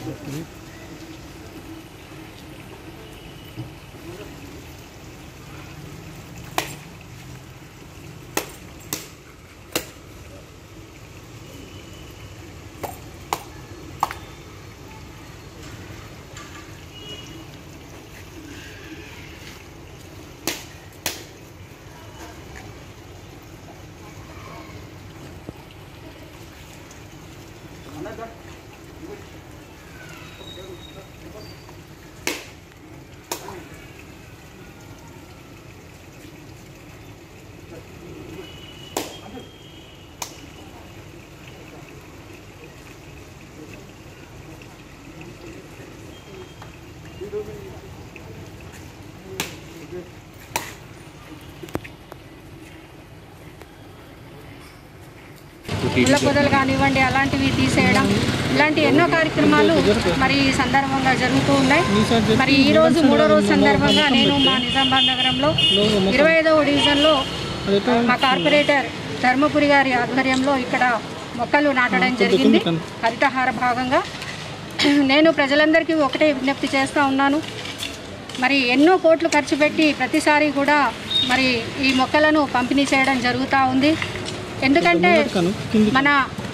ముళ్ళ పొదలు కానివ్వండి అలాంటివి తీసేయడం ఇలాంటి ఎన్నో కార్యక్రమాలు మరి ఈ సందర్భంగా జరుగుతూ ఉన్నాయి మరి ఈ రోజు మూడో రోజు సందర్భంగా నేను మా నిజామాబాద్ నగరంలో ఇరవై ఐదవ డివిజన్లో మా కార్పొరేటర్ ధర్మపురి గారి ఆధ్వర్యంలో ఇక్కడ మొక్కలు నాటడం జరిగింది హరితహార భాగంగా నేను ప్రజలందరికీ ఒకటే విజ్ఞప్తి చేస్తూ ఉన్నాను మరి ఎన్నో కోట్లు ఖర్చు పెట్టి ప్రతిసారి కూడా మరి ఈ మొక్కలను పంపిణీ చేయడం జరుగుతూ ఉంది ఎందుకంటే మన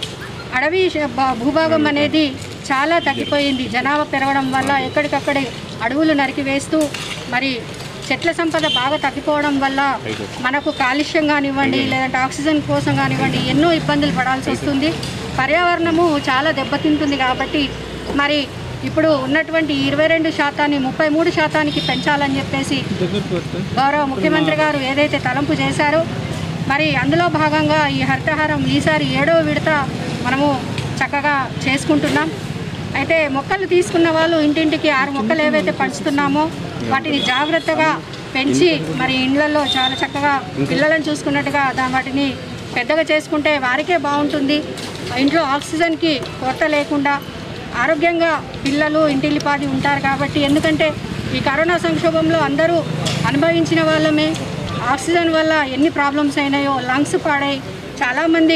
అడవి శ- భ- భూభాగం అనేది చాలా తగ్గిపోయింది జనాభా పెరగడం వల్ల ఎక్కడికక్కడే అడవులు నరికివేస్తూ మరి చెట్ల సంపద బాగా తగ్గిపోవడం వల్ల మనకు కాలుష్యం కానివ్వండి లేదంటే ఆక్సిజన్ కోసం కానివ్వండి ఎన్నో ఇబ్బందులు పడాల్సి వస్తుంది పర్యావరణము చాలా దెబ్బతింటుంది కాబట్టి మరి ఇప్పుడు ఉన్నటువంటి ఇరవై రెండు శాతాన్ని ముప్పై మూడు శాతానికి పెంచాలని చెప్పేసి గౌరవ ముఖ్యమంత్రి గారు ఏదైతే తలంపు చేశారో మరి అందులో భాగంగా ఈ హరితహారం ఈసారి ఏడవ విడత మనము చక్కగా చేసుకుంటున్నాం అయితే మొక్కలు తీసుకున్న వాళ్ళు ఇంటింటికి ఆరు మొక్కలు ఏవైతే పంచుతున్నామో వాటిని జాగ్రత్తగా పెంచి మరి ఇండ్లలో చాలా చక్కగా పిల్లలను చూసుకున్నట్టుగా దా వాటిని పెద్దగా చేసుకుంటే వారికే బాగుంటుంది ఇంట్లో ఆక్సిజన్కి కొరత లేకుండా ఆరోగ్యంగా పిల్లలు ఇంటిల్లిపాది ఉంటారు కాబట్టి ఎందుకంటే ఈ కరోనా సంక్షోభంలో అందరూ అనుభవించిన వాళ్ళమే ఆక్సిజన్ వల్ల ఎన్ని ప్రాబ్లమ్స్ అయినాయో లంగ్స్ పాడై చాలామంది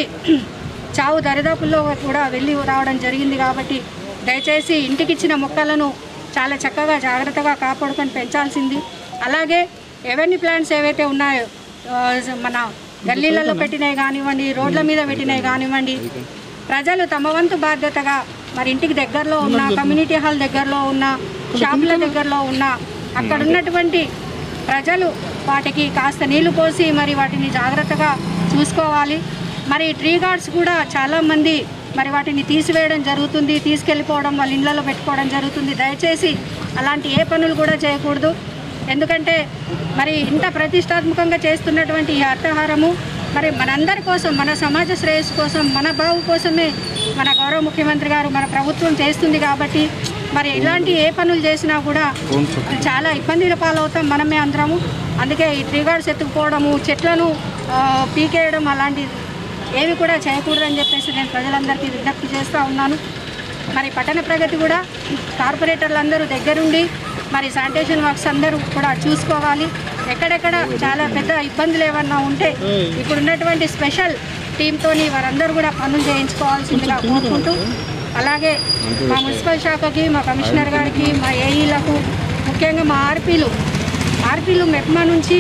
చావు దరిదాపుల్లో కూడా వెళ్ళి రావడం జరిగింది కాబట్టి దయచేసి ఇంటికిచ్చిన మొక్కలను చాలా చక్కగా జాగ్రత్తగా కాపాడుకొని పెంచాల్సింది అలాగే ఎవెన్యూ ప్లాంట్స్ ఏవైతే ఉన్నాయో ఆ, మన గల్లీలలో పెట్టినవి కానివ్వండి రోడ్ల మీద పెట్టినవి కానివ్వండి ప్రజలు తమ వంతు బాధ్యతగా మరి ఇంటికి దగ్గరలో ఉన్న కమ్యూనిటీ హాల్ దగ్గరలో ఉన్న షాపుల దగ్గరలో ఉన్న అక్కడ ఉన్నటువంటి ప్రజలు వాటికి కాస్త నీళ్లు పోసి మరి వాటిని జాగ్రత్తగా చూసుకోవాలి మరి ట్రీ గార్డ్స్ కూడా చాలామంది మరి వాటిని తీసివేయడం జరుగుతుంది తీసుకెళ్ళిపోవడం వాళ్ళ ఇళ్ళలో పెట్టుకోవడం జరుగుతుంది దయచేసి అలాంటి ఏ పనులు కూడా చేయకూడదు ఎందుకంటే మరి ఇంత ప్రతిష్టాత్మకంగా చేస్తున్నటువంటి ఈ అర్థహారము మరి మనందరి కోసం మన సమాజ శ్రేయస్సు కోసం మన బావు కోసమే మన గౌరవ ముఖ్యమంత్రి గారు మన ప్రభుత్వం చేస్తుంది కాబట్టి మరి ఇలాంటి ఏ పనులు చేసినా కూడా చాలా ఇబ్బందుల పాలవుతాం మనమే అందరము అందుకే ఈ ట్రిగార్డ్స్ ఎత్తుకుపోవడము చెట్లను ఆ, పీకేయడం అలాంటి ఏవి కూడా చేయకూడదని చెప్పేసి నేను ప్రజలందరికీ విజ్ఞప్తి చేస్తూ ఉన్నాను మరి పట్టణ ప్రగతి కూడా కార్పొరేటర్లు అందరూ దగ్గరుండి మరి శానిటేషన్ వర్క్స్ అందరూ కూడా చూసుకోవాలి ఎక్కడెక్కడ చాలా పెద్ద ఇబ్బందులు ఏమన్నా ఉంటే ఇప్పుడు ఉన్నటువంటి స్పెషల్ టీంతోని వారందరూ కూడా పనులు చేయించుకోవాల్సిందిగా కోరుకుంటూ అలాగే మా మున్సిపల్ శాఖకి మా కమిషనర్ గారికి మా ఏఈలకు ముఖ్యంగా మా ఆర్పీలు ఆర్పీలు మెప్మా నుంచి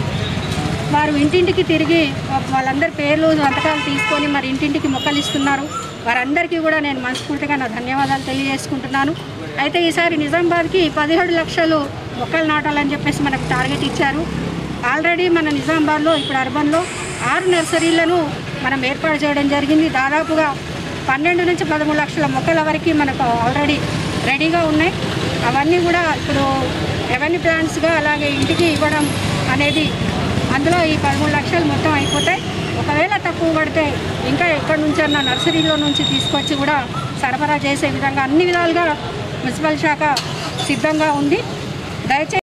వారు ఇంటింటికి తిరిగి వాళ్ళందరి పేర్లు సంతకాలు తీసుకొని మరి ఇంటింటికి మొక్కలు ఇస్తున్నారు వారందరికీ కూడా నేను మనస్ఫూర్తిగా నా ధన్యవాదాలు తెలియజేసుకుంటున్నాను అయితే ఈసారి నిజామాబాద్కి పదిహేడు లక్షలు మొక్కలు నాటాలని చెప్పేసి మనకు టార్గెట్ ఇచ్చారు ఆల్రెడీ మన నిజామాబాద్లో ఇప్పుడు అర్బన్లో ఆరు నర్సరీలను మనం ఏర్పాటు చేయడం జరిగింది దాదాపుగా పన్నెండు నుంచి పదమూడు లక్షల మొక్కల వరకు మనకు ఆల్రెడీ రెడీగా ఉన్నాయి అవన్నీ కూడా ఇప్పుడు రెవెన్యూ ప్లాంట్స్గా అలాగే ఇంటికి ఇవ్వడం అనేది అందులో ఈ పదమూడు లక్షలు మొత్తం అయిపోతాయి ఒకవేళ తక్కువ పడితే ఇంకా ఎక్కడి నుంచి అన్న నర్సరీలో నుంచి తీసుకొచ్చి కూడా సరఫరా చేసే విధంగా అన్ని విధాలుగా మున్సిపల్ శాఖ సిద్ధంగా ఉంది దయచేసి